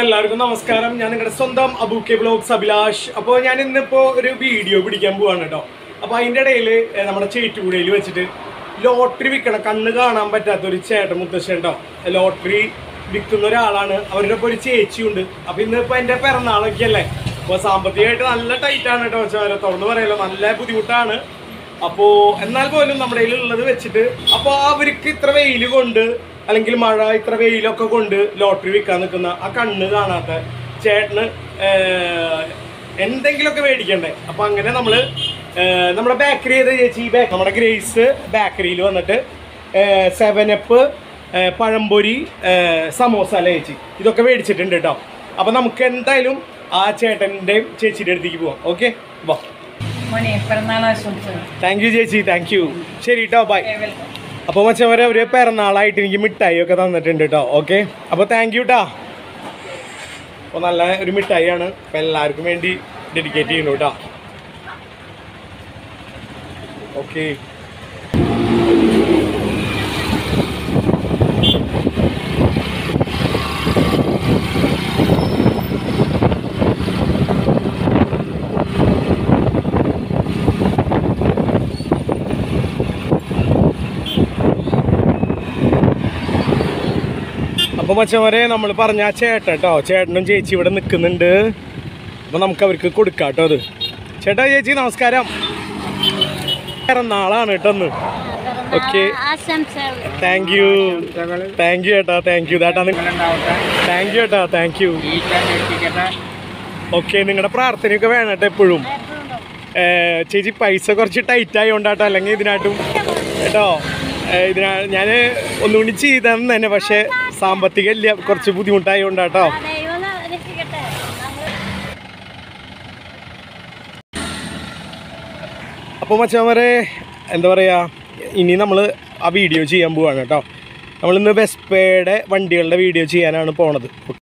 എല്ലാവർക്കും നമസ്കാരം ഞാൻ നിങ്ങളുടെ സ്വന്തം അബു കെ ബ്ലോഗ്സ് അഭിലാഷ് അപ്പോൾ ഞാൻ ഇന്നിപ്പോൾ ഒരു വീഡിയോ പിടിക്കാൻ പോവാണ് കേട്ടോ അപ്പോൾ അതിൻ്റെ ഇടയിൽ നമ്മുടെ ചേറ്റുകൂടയിൽ വെച്ചിട്ട് ലോട്ടറി വിൽക്കണം കണ്ണ് കാണാൻ പറ്റാത്ത ഒരു ചേട്ടൻ മുത്തശ്ശൻ കേട്ടോ ലോട്ടറി വിൽക്കുന്ന ഒരാളാണ് അവരുടെ ഒപ്പം ഒരു ചേച്ചിയുണ്ട് അപ്പോൾ ഇന്നിപ്പോൾ എൻ്റെ പിറന്നാളൊക്കെ അല്ലേ അപ്പോൾ സാമ്പത്തികമായിട്ട് നല്ല ടൈറ്റാണ് കേട്ടോ ചോര തുറന്ന് പറയല്ലോ നല്ല ബുദ്ധിമുട്ടാണ് അപ്പോ എന്നാൽ പോലും നമ്മുടെ കയ്യിലുള്ളത് വെച്ചിട്ട് അപ്പോൾ അവർക്ക് ഇത്ര വെയിൽ കൊണ്ട് അല്ലെങ്കിൽ മഴ ഇത്ര വെയിലൊക്കെ കൊണ്ട് ലോട്ടറി വിൽക്കാൻ നിൽക്കുന്ന ആ കണ്ണ് കാണാത്ത ചേട്ടന് ഏർ, എന്തെങ്കിലുമൊക്കെ മേടിക്കണ്ടേ അപ്പൊ അങ്ങനെ നമ്മള് ഏർ, നമ്മുടെ ബേക്കറി ചെയ്ത ചേച്ചി ഈ ബേ- നമ്മുടെ ഗ്രേസ് ബേക്കറിയിൽ വന്നിട്ട് സെവൻ അപ്പ് പഴംപൊരി ഏർ, സമോസ അല്ലേ ചേച്ചി ഇതൊക്കെ മേടിച്ചിട്ടുണ്ട് കേട്ടോ അപ്പൊ നമുക്ക് എന്തായാലും ആ ചേട്ടൻ്റെയും ചേച്ചിയുടെ അടുത്തേക്ക് പോവാം ഓക്കെ വാ മോനെ പിറന്നാളാശംസകൾ താങ്ക് യു ചേച്ചി താങ്ക് യു ശരി കേട്ടോ ബൈ വെൽക്കം അപ്പോൾ മച്ചവരെ ഒരു പിറന്നാളായിട്ട് എനിക്ക് മിഠായി ഒക്കെ തന്നിട്ടുണ്ട് കേട്ടോ ഓക്കെ അപ്പോൾ താങ്ക് യു ട്ടാ അപ്പോൾ നല്ല ഒരു മിഠായിയാണ് അപ്പോൾ എല്ലാവർക്കും വേണ്ടി ഡെഡിക്കേറ്റ് ചെയ്യുന്നു കേട്ടോ ഓക്കെ അപ്പോൾ മച്ചവരെ നമ്മൾ പറഞ്ഞ ആ ചേട്ടൻ കേട്ടോ ചേട്ടനും ചേച്ചി ഇവിടെ നിൽക്കുന്നുണ്ട് അപ്പോൾ നമുക്ക് അവർക്ക് കൊടുക്കാം കേട്ടോ അത് ചേട്ടാ ചേച്ചി നമസ്കാരം പിറന്നാളാണ് കേട്ടോ ഒന്ന് ഓക്കെ ആശംസകൾ താങ്ക് യു താങ്ക് യു ചേട്ടാ താങ്ക് യു ചേട്ടാ താങ്ക് യു ചേട്ടാ താങ്ക് യു ഓക്കെ നിങ്ങളുടെ പ്രാർത്ഥനയൊക്കെ വേണം കേട്ടോ എപ്പോഴും ഏ, ചേച്ചി പൈസ കുറച്ച് ടൈറ്റ് ആയതുകൊണ്ടാട്ടോ അല്ലെങ്കിൽ ഇതിനായിട്ടും കേട്ടോ ഏ, ഇതിനാ ഞാൻ ഒന്നുകൂടി ചെയ്തെന്ന് തന്നെ പക്ഷേ സാമ്പത്തികം ഇല്ല കുറച്ച് ബുദ്ധിമുട്ടായതുകൊണ്ടാട്ടോ ദൈവം രക്ഷിക്കട്ടെ അപ്പോൾ മച്ചാമരെ എന്താ പറയുക ഇനി നമ്മൾ ആ വീഡിയോ ചെയ്യാൻ പോവാണ് കേട്ടോ നമ്മളിന്ന് വെസ്പയുടെ വണ്ടികളുടെ വീഡിയോ ചെയ്യാനാണ് പോണത്